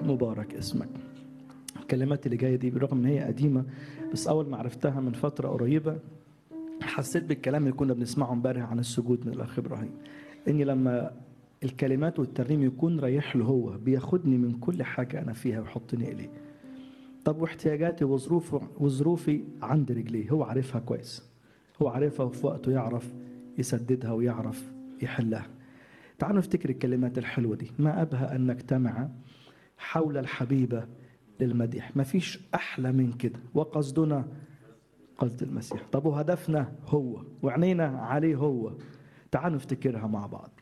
مبارك اسمك الكلمات اللي جايه دي بالرغم ان هي قديمه بس اول ما عرفتها من فتره قريبه حسيت بالكلام اللي كنا بنسمعه امبارح عن السجود من الاخ ابراهيم اني لما الكلمات والترنيم يكون رايح له هو بياخدني من كل حاجه انا فيها ويحطني اليه طب واحتياجاتي وظروفي وظروفي عند رجليه هو عارفها كويس هو عارفها وفي وقته يعرف يسددها ويعرف يحلها تعالوا نفتكر الكلمات الحلوه دي ما ابهى ان نجتمع حول الحبيبه للمديح ما فيش احلى من كده وقصدنا قصد المسيح طب وهدفنا هو وعينينا عليه هو تعالوا نفتكرها مع بعض